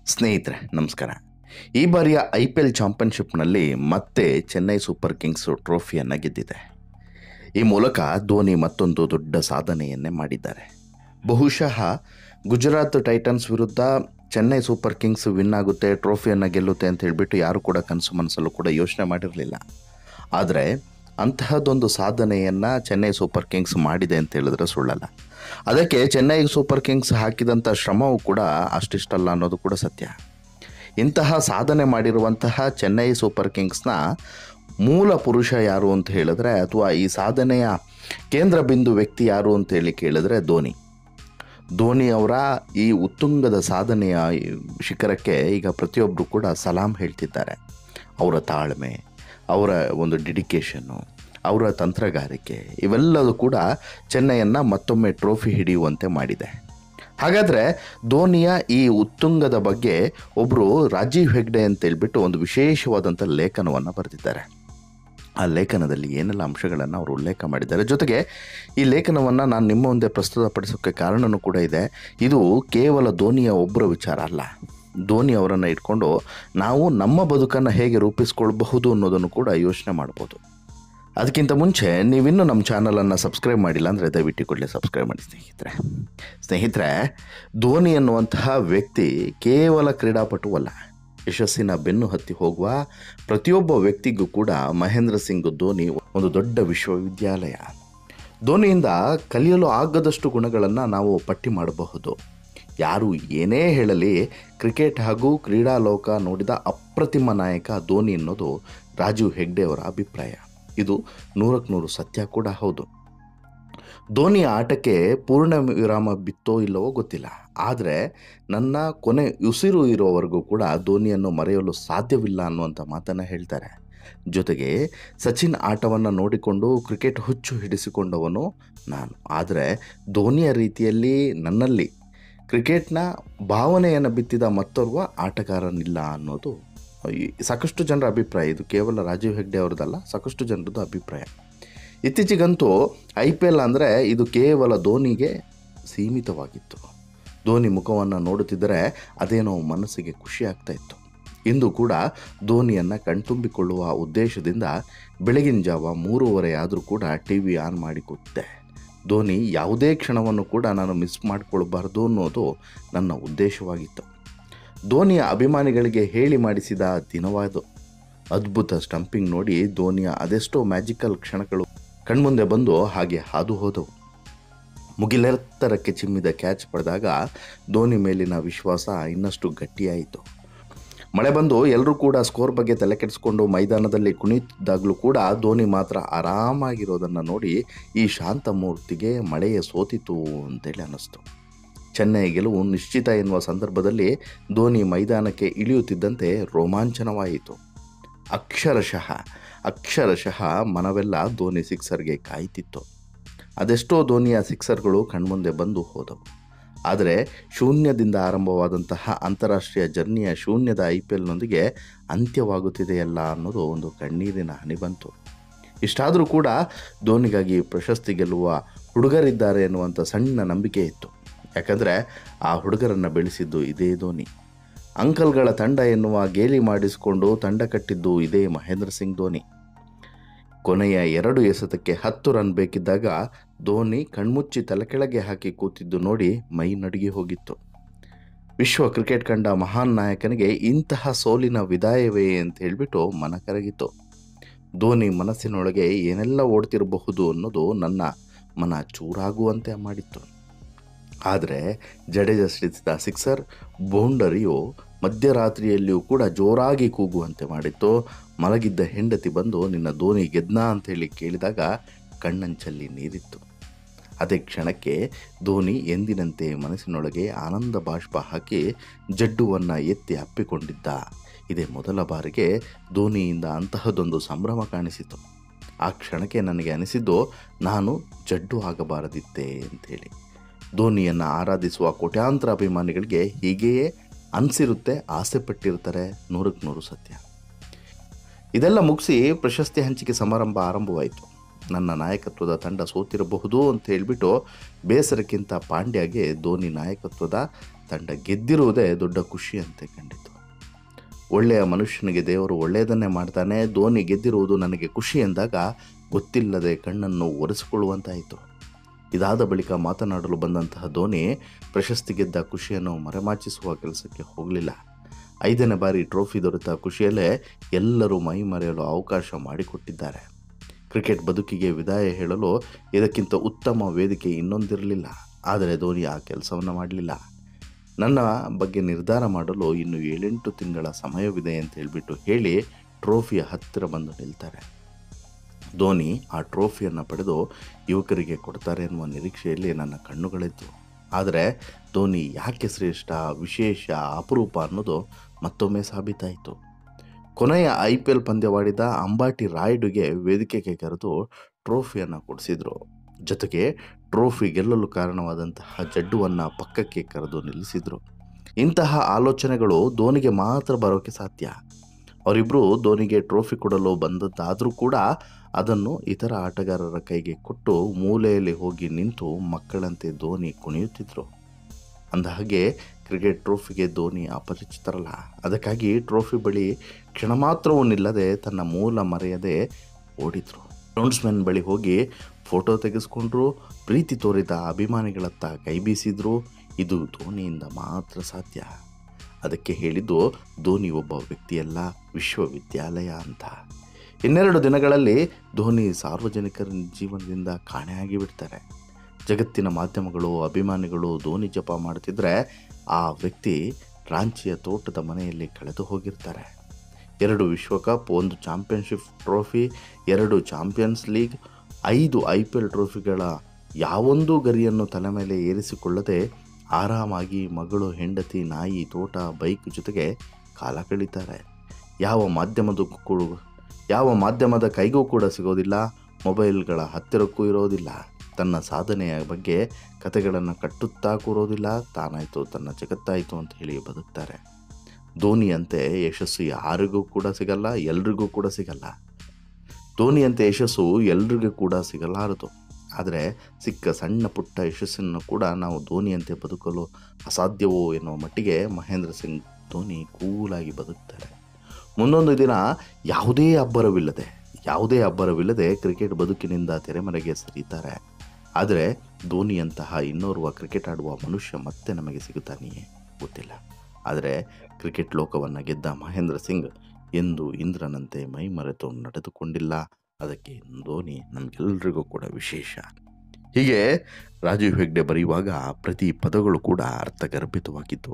ಸ್ನೇಹಿತರೆ ನಮಸ್ಕಾರ ಈ ಬಾರಿಯ ಐ ಪಿ ಎಲ್ ಚಾಂಪಿಯನ್ಶಿಪ್ನಲ್ಲಿ ಮತ್ತೆ ಚೆನ್ನೈ ಸೂಪರ್ ಕಿಂಗ್ಸು ಟ್ರೋಫಿಯನ್ನು ಗೆದ್ದಿದೆ ಈ ಮೂಲಕ ಧೋನಿ ಮತ್ತೊಂದು ದೊಡ್ಡ ಸಾಧನೆಯನ್ನೇ ಮಾಡಿದ್ದಾರೆ ಬಹುಶಃ ಗುಜರಾತ್ ಟೈಟನ್ಸ್ ವಿರುದ್ಧ ಚೆನ್ನೈ ಸೂಪರ್ ಕಿಂಗ್ಸ್ ವಿನ್ ಆಗುತ್ತೆ ಟ್ರೋಫಿಯನ್ನು ಗೆಲ್ಲುತ್ತೆ ಅಂತ ಹೇಳ್ಬಿಟ್ಟು ಯಾರು ಕೂಡ ಕನಸು ಮನಸ್ಸಲ್ಲೂ ಕೂಡ ಯೋಚನೆ ಮಾಡಿರಲಿಲ್ಲ ಆದರೆ ಅಂತಹದ್ದೊಂದು ಸಾಧನೆಯನ್ನು ಚೆನ್ನೈ ಸೂಪರ್ ಕಿಂಗ್ಸ್ ಮಾಡಿದೆ ಅಂತ ಹೇಳಿದ್ರೆ ಸುಳ್ಳಲ್ಲ ಅದಕ್ಕೆ ಚೆನ್ನೈ ಸೂಪರ್ ಕಿಂಗ್ಸ್ ಹಾಕಿದಂಥ ಶ್ರಮವೂ ಕೂಡ ಅಷ್ಟಿಷ್ಟಲ್ಲ ಅನ್ನೋದು ಕೂಡ ಸತ್ಯ ಇಂತಹ ಸಾಧನೆ ಮಾಡಿರುವಂತಹ ಚೆನ್ನೈ ಸೂಪರ್ ಕಿಂಗ್ಸ್ನ ಮೂಲ ಪುರುಷ ಯಾರು ಅಂತ ಹೇಳಿದ್ರೆ ಅಥವಾ ಈ ಸಾಧನೆಯ ಕೇಂದ್ರ ಬಿಂದು ವ್ಯಕ್ತಿ ಯಾರು ಅಂತ ಹೇಳಿ ಕೇಳಿದ್ರೆ ಧೋನಿ ಧೋನಿ ಅವರ ಈ ಉತ್ತುಂಗದ ಸಾಧನೆಯ ಈ ಶಿಖರಕ್ಕೆ ಈಗ ಪ್ರತಿಯೊಬ್ಬರು ಕೂಡ ಸಲಾಂ ಹೇಳ್ತಿದ್ದಾರೆ ಅವರ ತಾಳ್ಮೆ ಅವರ ಒಂದು ಡೆಡಿಕೇಶನ್ನು ಅವರ ತಂತ್ರಗಾರಿಕೆ ಇವೆಲ್ಲವೂ ಕೂಡ ಚೆನ್ನೈಯನ್ನು ಮತ್ತೊಮ್ಮೆ ಟ್ರೋಫಿ ಹಿಡಿಯುವಂತೆ ಮಾಡಿದೆ ಹಾಗಾದರೆ ಧೋನಿಯ ಈ ಉತ್ತುಂಗದ ಬಗ್ಗೆ ಒಬ್ಬರು ರಾಜೀವ್ ಹೆಗ್ಡೆ ಅಂತೇಳ್ಬಿಟ್ಟು ಒಂದು ವಿಶೇಷವಾದಂಥ ಲೇಖನವನ್ನು ಬರೆದಿದ್ದಾರೆ ಆ ಲೇಖನದಲ್ಲಿ ಏನೆಲ್ಲ ಅಂಶಗಳನ್ನು ಅವರು ಉಲ್ಲೇಖ ಮಾಡಿದ್ದಾರೆ ಜೊತೆಗೆ ಈ ಲೇಖನವನ್ನು ನಾನು ನಿಮ್ಮ ಮುಂದೆ ಪ್ರಸ್ತುತಪಡಿಸೋಕ್ಕೆ ಕಾರಣವೂ ಕೂಡ ಇದೆ ಇದು ಕೇವಲ ಧೋನಿಯ ಒಬ್ಬರ ವಿಚಾರ ಅಲ್ಲ ಧೋನಿ ಅವರನ್ನು ಇಟ್ಕೊಂಡು ನಾವು ನಮ್ಮ ಬದುಕನ್ನು ಹೇಗೆ ರೂಪಿಸ್ಕೊಳ್ಬಹುದು ಅನ್ನೋದನ್ನು ಕೂಡ ಯೋಚನೆ ಮಾಡ್ಬೋದು ಅದಕ್ಕಿಂತ ಮುಂಚೆ ನೀವಿನ್ನೂ ನಮ್ಮ ಚಾನಲನ್ನು ಸಬ್ಸ್ಕ್ರೈಬ್ ಮಾಡಿಲ್ಲ ಅಂದರೆ ದಯವಿಟ್ಟು ಕೂಡಲೇ ಸಬ್ಸ್ಕ್ರೈಬ್ ಮಾಡಿ ಸ್ನೇಹಿತರೆ ಸ್ನೇಹಿತರೆ ಧೋನಿ ಅನ್ನುವಂತಹ ವ್ಯಕ್ತಿ ಕೇವಲ ಕ್ರೀಡಾಪಟು ಅಲ್ಲ ಯಶಸ್ಸಿನ ಬೆನ್ನು ಹತ್ತಿ ಹೋಗುವ ಪ್ರತಿಯೊಬ್ಬ ವ್ಯಕ್ತಿಗೂ ಕೂಡ ಮಹೇಂದ್ರ ಸಿಂಗ್ ಧೋನಿ ಒಂದು ದೊಡ್ಡ ವಿಶ್ವವಿದ್ಯಾಲಯ ಧೋನಿಯಿಂದ ಕಲಿಯಲು ಆಗದಷ್ಟು ಗುಣಗಳನ್ನು ನಾವು ಪಟ್ಟಿ ಮಾಡಬಹುದು ಯಾರು ಏನೇ ಹೇಳಲಿ ಕ್ರಿಕೆಟ್ ಹಾಗೂ ಕ್ರೀಡಾ ಲೋಕ ನೋಡಿದ ಅಪ್ರತಿಮ ನಾಯಕ ಧೋನಿ ಅನ್ನೋದು ರಾಜೀವ್ ಹೆಗ್ಡೆ ಅವರ ಅಭಿಪ್ರಾಯ ಇದು ನೂರಕ್ಕೆ ನೂರು ಸತ್ಯ ಕೂಡ ಹೌದು ಧೋನಿಯ ಆಟಕ್ಕೆ ಪೂರ್ಣ ವಿರಾಮ ಬಿತ್ತೋ ಇಲ್ಲವೋ ಗೊತ್ತಿಲ್ಲ ಆದರೆ ನನ್ನ ಕೊನೆ ಉಸಿರು ಇರೋವರೆಗೂ ಕೂಡ ಧೋನಿಯನ್ನು ಮರೆಯಲು ಸಾಧ್ಯವಿಲ್ಲ ಅನ್ನುವಂಥ ಮಾತನ್ನು ಹೇಳ್ತಾರೆ ಜೊತೆಗೆ ಸಚಿನ್ ಆಟವನ್ನು ನೋಡಿಕೊಂಡು ಕ್ರಿಕೆಟ್ ಹುಚ್ಚು ಹಿಡಿಸಿಕೊಂಡವನು ನಾನು ಆದರೆ ಧೋನಿಯ ರೀತಿಯಲ್ಲಿ ನನ್ನಲ್ಲಿ ಕ್ರಿಕೆಟ್ನ ಭಾವನೆಯನ್ನು ಬಿತ್ತಿದ ಮತ್ತೋರ್ವ ಆಟಗಾರನಿಲ್ಲ ಅನ್ನೋದು ಈ ಸಾಕಷ್ಟು ಜನರ ಅಭಿಪ್ರಾಯ ಇದು ಕೇವಲ ರಾಜೀವ್ ಹೆಗ್ಡೆ ಅವ್ರದ್ದಲ್ಲ ಸಾಕಷ್ಟು ಜನರದ್ದು ಅಭಿಪ್ರಾಯ ಇತ್ತೀಚೆಗಂತೂ ಐ ಪಿ ಎಲ್ ಅಂದರೆ ಇದು ಕೇವಲ ಧೋನಿಗೆ ಸೀಮಿತವಾಗಿತ್ತು ಧೋನಿ ಮುಖವನ್ನು ನೋಡುತ್ತಿದ್ದರೆ ಅದೇನೋ ಮನಸ್ಸಿಗೆ ಖುಷಿ ಆಗ್ತಾ ಇತ್ತು ಇಂದು ಕೂಡ ಧೋನಿಯನ್ನು ಕಣ್ತುಂಬಿಕೊಳ್ಳುವ ಉದ್ದೇಶದಿಂದ ಬೆಳಗಿನ ಜಾವ ಮೂರುವರೆ ಆದರೂ ಕೂಡ ಟಿ ವಿ ಆನ್ ಮಾಡಿ ಕೂತಿದ್ದೆ ಧೋನಿ ಯಾವುದೇ ಕ್ಷಣವನ್ನು ಕೂಡ ನಾನು ಮಿಸ್ ಮಾಡಿಕೊಳ್ಬಾರ್ದು ಅನ್ನೋದು ನನ್ನ ಉದ್ದೇಶವಾಗಿತ್ತು ಧೋನಿಯ ಅಭಿಮಾನಿಗಳಿಗೆ ಹೇಳಿ ಮಾಡಿಸಿದ ದಿನವಾದು ಅದ್ಭುತ ಸ್ಟಂಪಿಂಗ್ ನೋಡಿ ಧೋನಿಯ ಅದೆಷ್ಟೋ ಮ್ಯಾಜಿಕಲ್ ಕ್ಷಣಗಳು ಕಣ್ಮುಂದೆ ಬಂದು ಹಾಗೆ ಹಾದು ಹೋದವು ಮುಗಿಲೆತ್ತರಕ್ಕೆ ಚಿಮ್ಮಿದ ಕ್ಯಾಚ್ ಪಡೆದಾಗ ಧೋನಿ ಮೇಲಿನ ವಿಶ್ವಾಸ ಇನ್ನಷ್ಟು ಗಟ್ಟಿಯಾಯಿತು ಮಳೆ ಬಂದು ಎಲ್ಲರೂ ಕೂಡ ಸ್ಕೋರ್ ಬಗ್ಗೆ ತಲೆ ಕೆಡಿಸ್ಕೊಂಡು ಮೈದಾನದಲ್ಲಿ ಕುಣಿತಿದ್ದಾಗಲೂ ಕೂಡ ಧೋನಿ ಮಾತ್ರ ಆರಾಮಾಗಿರೋದನ್ನು ನೋಡಿ ಈ ಶಾಂತ ಮೂರ್ತಿಗೆ ಮಳೆಯ ಸೋತಿತು ಅಂತೇಳಿ ಅನ್ನಿಸ್ತು ಚೆನ್ನೈ ಗೆಲುವು ನಿಶ್ಚಿತ ಎನ್ನುವ ಸಂದರ್ಭದಲ್ಲಿ ಧೋನಿ ಮೈದಾನಕ್ಕೆ ಇಳಿಯುತ್ತಿದ್ದಂತೆ ರೋಮಾಂಚನವಾಯಿತು ಅಕ್ಷರಶಃ ಅಕ್ಷರಶಃ ಮನವೆಲ್ಲ ಧೋನಿ ಸಿಕ್ಸರ್ಗೆ ಕಾಯ್ತಿತ್ತು ಅದೆಷ್ಟೋ ಧೋನಿಯ ಸಿಕ್ಸರ್ಗಳು ಕಣ್ಮುಂದೆ ಬಂದು ಹೋದವು ಆದರೆ ಶೂನ್ಯದಿಂದ ಆರಂಭವಾದಂತಹ ಅಂತಾರಾಷ್ಟ್ರೀಯ ಜರ್ನಿಯ ಶೂನ್ಯದ ಐ ಪಿ ಎಲ್ನೊಂದಿಗೆ ಅಂತ್ಯವಾಗುತ್ತಿದೆಯಲ್ಲ ಅನ್ನೋದು ಒಂದು ಕಣ್ಣೀರಿನ ಹನಿ ಬಂತು ಇಷ್ಟಾದರೂ ಕೂಡ ಧೋನಿಗಾಗಿ ಪ್ರಶಸ್ತಿ ಗೆಲ್ಲುವ ಹುಡುಗರಿದ್ದಾರೆ ಎನ್ನುವಂಥ ಸಣ್ಣ ನಂಬಿಕೆ ಇತ್ತು ಯಾಕಂದರೆ ಆ ಹುಡುಗರನ್ನು ಬೆಳೆಸಿದ್ದು ಇದೇ ಧೋನಿ ಅಂಕಲ್ಗಳ ತಂಡ ಎನ್ನುವ ಗೇಲಿ ಮಾಡಿಸಿಕೊಂಡು ತಂಡ ಕಟ್ಟಿದ್ದು ಇದೇ ಮಹೇಂದ್ರ ಸಿಂಗ್ ಧೋನಿ ಕೊನೆಯ ಎರಡು ಎಸೆತಕ್ಕೆ ಹತ್ತು ರನ್ ಬೇಕಿದ್ದಾಗ ಧೋನಿ ಕಣ್ಮುಚ್ಚಿ ತಲೆಕೆಳಗೆ ಹಾಕಿ ಕೂತಿದ್ದು ನೋಡಿ ಮೈ ನಡುಗಿ ಹೋಗಿತ್ತು ವಿಶ್ವ ಕ್ರಿಕೆಟ್ ಕಂಡ ಮಹಾನ್ ನಾಯಕನಿಗೆ ಇಂತಹ ಸೋಲಿನ ವಿದಾಯವೇ ಅಂತ ಹೇಳಿಬಿಟ್ಟು ಮನ ಕರಗಿತು ಧೋನಿ ಮನಸ್ಸಿನೊಳಗೆ ಏನೆಲ್ಲ ಓಡ್ತಿರಬಹುದು ಅನ್ನೋದು ನನ್ನ ಮನ ಚೂರಾಗುವಂತೆ ಮಾಡಿತ್ತು ಆದರೆ ಜಡೇಜ ಸಿಡಿಸಿದ ಸಿಕ್ಸರ್ ಬೌಂಡರಿಯು ಮಧ್ಯರಾತ್ರಿಯಲ್ಲಿಯೂ ಕೂಡ ಜೋರಾಗಿ ಕೂಗುವಂತೆ ಮಾಡಿತ್ತು ಮಲಗಿದ್ದ ಹೆಂಡತಿ ಬಂದು ನಿನ್ನ ಧೋನಿ ಗೆದ್ನಾ ಅಂತೇಳಿ ಕೇಳಿದಾಗ ಕಣ್ಣಂಚಲ್ಲಿ ನೀರಿತ್ತು ಅದೇ ಕ್ಷಣಕ್ಕೆ ಧೋನಿ ಎಂದಿನಂತೆ ಮನಸ್ಸಿನೊಳಗೆ ಆನಂದ ಬಾಷ್ಪ ಹಾಕಿ ಜಡ್ಡುವನ್ನು ಎತ್ತಿ ಅಪ್ಪಿಕೊಂಡಿದ್ದ ಇದೇ ಮೊದಲ ಬಾರಿಗೆ ಧೋನಿಯಿಂದ ಅಂತಹದೊಂದು ಸಂಭ್ರಮ ಕಾಣಿಸಿತು ಆ ಕ್ಷಣಕ್ಕೆ ನನಗೆ ಅನಿಸಿದ್ದು ನಾನು ಜಡ್ಡು ಆಗಬಾರದಿತ್ತೆ ಅಂಥೇಳಿ ಧೋನಿಯನ್ನು ಆರಾಧಿಸುವ ಕೋಟ್ಯಾಂತರ ಅಭಿಮಾನಿಗಳಿಗೆ ಹೀಗೆಯೇ ಅನಿಸಿರುತ್ತೆ ಆಸೆ ಪಟ್ಟಿರ್ತಾರೆ ನೂರಕ್ಕೆ ನೂರು ಸತ್ಯ ಇದೆಲ್ಲ ಮುಗಿಸಿ ಪ್ರಶಸ್ತಿ ಹಂಚಿಕೆ ಸಮಾರಂಭ ಆರಂಭವಾಯಿತು ನನ್ನ ನಾಯಕತ್ವದ ತಂಡ ಸೋತಿರಬಹುದು ಅಂತ ಹೇಳಿಬಿಟ್ಟು ಬೇಸರಕ್ಕಿಂತ ಪಾಂಡ್ಯಗೆ ಧೋನಿ ನಾಯಕತ್ವದ ತಂಡ ಗೆದ್ದಿರುವುದೇ ದೊಡ್ಡ ಖುಷಿ ಅಂತೆ ಕಂಡಿತು ಒಳ್ಳೆಯ ಮನುಷ್ಯನಿಗೆ ದೇವರು ಒಳ್ಳೆಯದನ್ನೇ ಮಾಡ್ತಾನೆ ಧೋನಿ ಗೆದ್ದಿರುವುದು ನನಗೆ ಖುಷಿ ಎಂದಾಗ ಗೊತ್ತಿಲ್ಲದೆ ಕಣ್ಣನ್ನು ಒರೆಸಿಕೊಳ್ಳುವಂತಾಯಿತು ಇದಾದ ಬಳಿಕ ಮಾತನಾಡಲು ಬಂದಂತಹ ಧೋನಿ ಪ್ರಶಸ್ತಿ ಗೆದ್ದ ಖುಷಿಯನ್ನು ಮರೆಮಾಚಿಸುವ ಕೆಲಸಕ್ಕೆ ಹೋಗಲಿಲ್ಲ ಐದನೇ ಬಾರಿ ಟ್ರೋಫಿ ದೊರೆತ ಖುಷಿಯಲ್ಲೇ ಎಲ್ಲರೂ ಮೈ ಮರೆಯಲು ಅವಕಾಶ ಮಾಡಿಕೊಟ್ಟಿದ್ದಾರೆ ಕ್ರಿಕೆಟ್ ಬದುಕಿಗೆ ವಿದಾಯ ಹೇಳಲು ಇದಕ್ಕಿಂತ ಉತ್ತಮ ವೇದಿಕೆ ಇನ್ನೊಂದಿರಲಿಲ್ಲ ಆದರೆ ಧೋನಿ ಆ ಕೆಲಸವನ್ನು ಮಾಡಲಿಲ್ಲ ನನ್ನ ಬಗ್ಗೆ ನಿರ್ಧಾರ ಮಾಡಲು ಇನ್ನು ಏಳೆಂಟು ತಿಂಗಳ ಸಮಯವಿದೆ ಅಂತ ಹೇಳಿಬಿಟ್ಟು ಹೇಳಿ ಟ್ರೋಫಿಯ ಹತ್ತಿರ ಬಂದು ನಿಲ್ತಾರೆ ಧೋನಿ ಆ ಟ್ರೋಫಿಯನ್ನು ಪಡೆದು ಯುವಕರಿಗೆ ಕೊಡ್ತಾರೆ ಎನ್ನುವ ನಿರೀಕ್ಷೆಯಲ್ಲಿ ನನ್ನ ಕಣ್ಣುಗಳಿತ್ತು ಆದರೆ ಧೋನಿ ಯಾಕೆ ಶ್ರೇಷ್ಠ ವಿಶೇಷ ಅಪರೂಪ ಅನ್ನೋದು ಮತ್ತೊಮ್ಮೆ ಸಾಬೀತಾಯಿತು ಕೊನೆಯ ಐ ಪಿ ಎಲ್ ಪಂದ್ಯವಾಡಿದ ಅಂಬಾಟಿ ರಾಯ್ಡುಗೆ ವೇದಿಕೆಗೆ ಕರೆದು ಟ್ರೋಫಿಯನ್ನು ಕೊಡಿಸಿದ್ರು ಜೊತೆಗೆ ಟ್ರೋಫಿ ಗೆಲ್ಲಲು ಕಾರಣವಾದಂತಹ ಜಡ್ಡುವನ್ನು ಪಕ್ಕಕ್ಕೆ ಕರೆದು ನಿಲ್ಲಿಸಿದರು ಇಂತಹ ಆಲೋಚನೆಗಳು ಧೋನಿಗೆ ಮಾತ್ರ ಬರೋಕ್ಕೆ ಸಾಧ್ಯ ಅವರಿಬ್ಬರು ಧೋನಿಗೆ ಟ್ರೋಫಿ ಕೊಡಲು ಬಂದದ್ದಾದರೂ ಕೂಡ ಅದನ್ನು ಇತರ ಆಟಗಾರರ ಕೈಗೆ ಕೊಟ್ಟು ಮೂಲೆಯಲ್ಲಿ ಹೋಗಿ ನಿಂತು ಮಕ್ಕಳಂತೆ ಧೋನಿ ಕುಣಿಯುತ್ತಿದ್ದರು ಅಂದಹಾಗೆ ಕ್ರಿಕೆಟ್ ಟ್ರೋಫಿಗೆ ಧೋನಿ ಅಪರಿಚಿತರಲ್ಲ ಅದಕ್ಕಾಗಿ ಟ್ರೋಫಿ ಬಳಿ ಕ್ಷಣ ಮಾತ್ರವೂ ನಿಲ್ಲದೆ ತನ್ನ ಮೂಲ ಮರೆಯದೆ ಓಡಿದ್ರು ಗ್ರೌಂಡ್ಸ್ಮನ್ ಬಳಿ ಹೋಗಿ ಫೋಟೋ ತೆಗೆಸ್ಕೊಂಡ್ರು ಪ್ರೀತಿ ತೋರಿದ ಅಭಿಮಾನಿಗಳತ್ತ ಕೈ ಬೀಸಿದ್ರು ಇದು ಧೋನಿಯಿಂದ ಮಾತ್ರ ಸಾಧ್ಯ ಅದಕ್ಕೆ ಹೇಳಿದ್ದು ಧೋನಿ ಒಬ್ಬ ವ್ಯಕ್ತಿಯಲ್ಲ ವಿಶ್ವವಿದ್ಯಾಲಯ ಅಂತ ಇನ್ನೆರಡು ದಿನಗಳಲ್ಲಿ ಧೋನಿ ಸಾರ್ವಜನಿಕರ ಜೀವನದಿಂದ ಕಾಣೆಯಾಗಿ ಬಿಡ್ತಾರೆ ಜಗತ್ತಿನ ಮಾಧ್ಯಮಗಳು ಅಭಿಮಾನಿಗಳು ಧೋನಿ ಜಪ ಮಾಡ್ತಿದ್ರೆ ಆ ವ್ಯಕ್ತಿ ರಾಂಚಿಯ ತೋಟದ ಮನೆಯಲ್ಲಿ ಕಳೆದು ಹೋಗಿರ್ತಾರೆ ಎರಡು ವಿಶ್ವಕಪ್ ಒಂದು ಚಾಂಪಿಯನ್ಶಿಪ್ ಟ್ರೋಫಿ ಎರಡು ಚಾಂಪಿಯನ್ಸ್ ಲೀಗ್ ಐದು ಐ ಪಿ ಎಲ್ ಟ್ರೋಫಿಗಳ ಯಾವೊಂದು ಗರಿಯನ್ನು ತಲೆ ಮೇಲೆ ಏರಿಸಿಕೊಳ್ಳದೆ ಆರಾಮಾಗಿ ಮಗಳು ಹೆಂಡತಿ ನಾಯಿ ತೋಟ ಬೈಕ್ ಜೊತೆಗೆ ಕಾಲ ಕಳೀತಾರೆ ಯಾವ ಮಾಧ್ಯಮದಕ್ಕೂ ಕೂಡ ಯಾವ ಮಾಧ್ಯಮದ ಕೈಗೂ ಕೂಡ ಸಿಗೋದಿಲ್ಲ ಮೊಬೈಲ್ಗಳ ಹತ್ತಿರಕ್ಕೂ ಇರೋದಿಲ್ಲ ತನ್ನ ಸಾಧನೆಯ ಬಗ್ಗೆ ಕತೆಗಳನ್ನು ಕಟ್ಟುತ್ತಾ ಕೂರೋದಿಲ್ಲ ತಾನಾಯಿತು ತನ್ನ ಜಗತ್ತಾಯಿತು ಅಂತ ಹೇಳಿ ಬದುಕ್ತಾರೆ ಧೋನಿಯಂತೆ ಯಶಸ್ಸು ಯಾರಿಗೂ ಕೂಡ ಸಿಗಲ್ಲ ಎಲ್ರಿಗೂ ಕೂಡ ಸಿಗಲ್ಲ ಧೋನಿಯಂತೆ ಯಶಸ್ಸು ಎಲ್ರಿಗೂ ಕೂಡ ಸಿಗಲಾರದು ಆದರೆ ಸಿಕ್ಕ ಸಣ್ಣ ಪುಟ್ಟ ಯಶಸ್ಸನ್ನು ಕೂಡ ನಾವು ಧೋನಿಯಂತೆ ಬದುಕಲು ಅಸಾಧ್ಯವೋ ಎನ್ನುವ ಮಟ್ಟಿಗೆ ಮಹೇಂದ್ರ ಸಿಂಗ್ ಧೋನಿ ಕೂಲಾಗಿ ಬದುಕ್ತಾರೆ ಮುಂದೊಂದು ದಿನ ಯಾವುದೇ ಅಬ್ಬರವಿಲ್ಲದೆ ಯಾವುದೇ ಅಬ್ಬರವಿಲ್ಲದೆ ಕ್ರಿಕೆಟ್ ಬದುಕಿನಿಂದ ತೆರೆಮರೆಗೆ ಸರಿತಾರೆ ಆದರೆ ಧೋನಿಯಂತಹ ಇನ್ನೋರ್ವ ಕ್ರಿಕೆಟ್ ಆಡುವ ಮನುಷ್ಯ ಮತ್ತೆ ನಮಗೆ ಸಿಗುತ್ತಾನೆಯೇ ಗೊತ್ತಿಲ್ಲ ಆದರೆ ಕ್ರಿಕೆಟ್ ಲೋಕವನ್ನು ಗೆದ್ದ ಮಹೇಂದ್ರ ಸಿಂಗ್ ಎಂದು ಇಂದ್ರನಂತೆ ಮೈ ಮರೆತು ನಡೆದುಕೊಂಡಿಲ್ಲ ಅದಕ್ಕೆ ಧೋನಿ ನಮಗೆಲ್ಲರಿಗೂ ಕೂಡ ವಿಶೇಷ ಹೀಗೆ ರಾಜೀವ್ ಹೆಗ್ಡೆ ಬರೆಯುವಾಗ ಪ್ರತಿ ಪದಗಳು ಕೂಡ ಅರ್ಥಗರ್ಭಿತವಾಗಿತ್ತು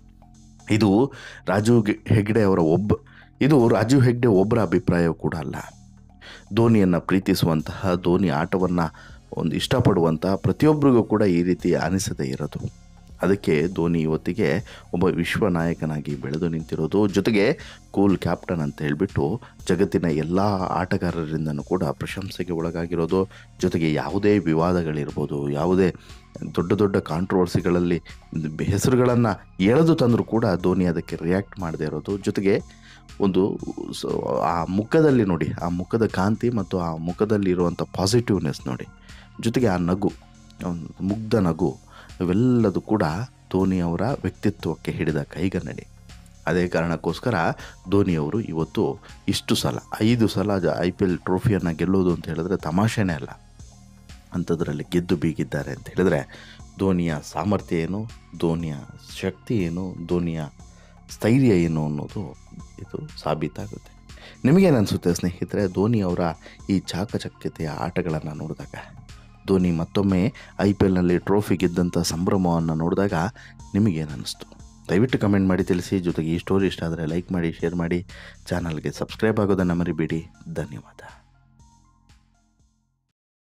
ಇದು ರಾಜೀವ್ ಗೆ- ಹೆಗ್ಡೆ ಅವರ ಒಬ್ಬ ಇದು ರಾಜೀವ್ ಹೆಗ್ಡೆ ಒಬ್ಬರ ಅಭಿಪ್ರಾಯ ಕೂಡ ಅಲ್ಲ ಧೋನಿಯನ್ನು ಪ್ರೀತಿಸುವಂತಹ ಧೋನಿ ಆಟವನ್ನು ಒಂದು ಇಷ್ಟಪಡುವಂತಹ ಪ್ರತಿಯೊಬ್ಬರಿಗೂ ಕೂಡ ಈ ರೀತಿ ಅನಿಸದೇ ಇರೋದು ಅದಕ್ಕೆ ಧೋನಿ ಇವತ್ತಿಗೆ ಒಬ್ಬ ವಿಶ್ವ ನಾಯಕನಾಗಿ ಬೆಳೆದು ನಿಂತಿರೋದು ಜೊತೆಗೆ ಕೂಲ್ ಕ್ಯಾಪ್ಟನ್ ಅಂತ ಹೇಳಿಬಿಟ್ಟು ಜಗತ್ತಿನ ಎಲ್ಲ ಆಟಗಾರರಿಂದನೂ ಕೂಡ ಪ್ರಶಂಸೆಗೆ ಒಳಗಾಗಿರೋದು ಜೊತೆಗೆ ಯಾವುದೇ ವಿವಾದಗಳಿರ್ಬೋದು ಯಾವುದೇ ದೊಡ್ಡ ದೊಡ್ಡ ಕಾಂಟ್ರವರ್ಸಿಗಳಲ್ಲಿ ಹೆಸರುಗಳನ್ನು ಎಳೆದು ತಂದರೂ ಕೂಡ ಧೋನಿ ಅದಕ್ಕೆ ರಿಯಾಕ್ಟ್ ಮಾಡದೇ ಇರೋದು ಜೊತೆಗೆ ಒಂದು ಸ- ಆ ಮುಖದಲ್ಲಿ ನೋಡಿ ಆ ಮುಖದ ಕಾಂತಿ ಮತ್ತು ಆ ಮುಖದಲ್ಲಿರುವಂಥ ಪಾಸಿಟಿವ್ನೆಸ್ ನೋಡಿ ಜೊತೆಗೆ ಆ ನಗು ಒಂದು ಮುಗ್ಧ ನಗು ಇವೆಲ್ಲದೂ ಕೂಡ ಧೋನಿ ಅವರ ವ್ಯಕ್ತಿತ್ವಕ್ಕೆ ಹಿಡಿದ ಕೈಗನ್ನಡಿ ಅದೇ ಕಾರಣಕ್ಕೋಸ್ಕರ ಧೋನಿಯವರು ಇವತ್ತು ಇಷ್ಟು ಸಲ ಐದು ಸಲ ಐ ಪಿ ಎಲ್ ಟ್ರೋಫಿಯನ್ನು ಗೆಲ್ಲೋದು ಅಂತ ಹೇಳಿದ್ರೆ ತಮಾಷೆನೇ ಅಲ್ಲ ಅಂಥದ್ರಲ್ಲಿ ಗೆದ್ದು ಬೀಗಿದ್ದಾರೆ ಅಂತ ಹೇಳಿದ್ರೆ ಧೋನಿಯ ಸಾಮರ್ಥ್ಯ ಏನು ಧೋನಿಯ ಶಕ್ತಿ ಏನು ಧೋನಿಯ ಸ್ಥೈರ್ಯ ಏನು ಅನ್ನೋದು ಇದು ಸಾಬೀತಾಗುತ್ತೆ ನಿಮಗೇನು ಅನಿಸುತ್ತೆ ಸ್ನೇಹಿತರೆ ಧೋನಿ ಅವರ ಈ ಚಾಕಚಕ್ಯತೆಯ ಆಟಗಳನ್ನು ನೋಡಿದಾಗ ಧೋನಿ ಮತ್ತೊಮ್ಮೆ ಐ ಪಿ ಎಲ್ನಲ್ಲಿ ಟ್ರೋಫಿ ಗೆದ್ದಂಥ ಸಂಭ್ರಮವನ್ನು ನೋಡಿದಾಗ ನಿಮಗೇನು ಅನ್ನಿಸ್ತು ದಯವಿಟ್ಟು ಕಮೆಂಟ್ ಮಾಡಿ ತಿಳಿಸಿ ಜೊತೆಗೆ ಈ ಸ್ಟೋರಿ ಇಷ್ಟ ಆದರೆ ಲೈಕ್ ಮಾಡಿ ಶೇರ್ ಮಾಡಿ ಚಾನಲ್ಗೆ ಸಬ್ಸ್ಕ್ರೈಬ್ ಆಗೋದನ್ನು ಮರಿಬೇಡಿ ಧನ್ಯವಾದ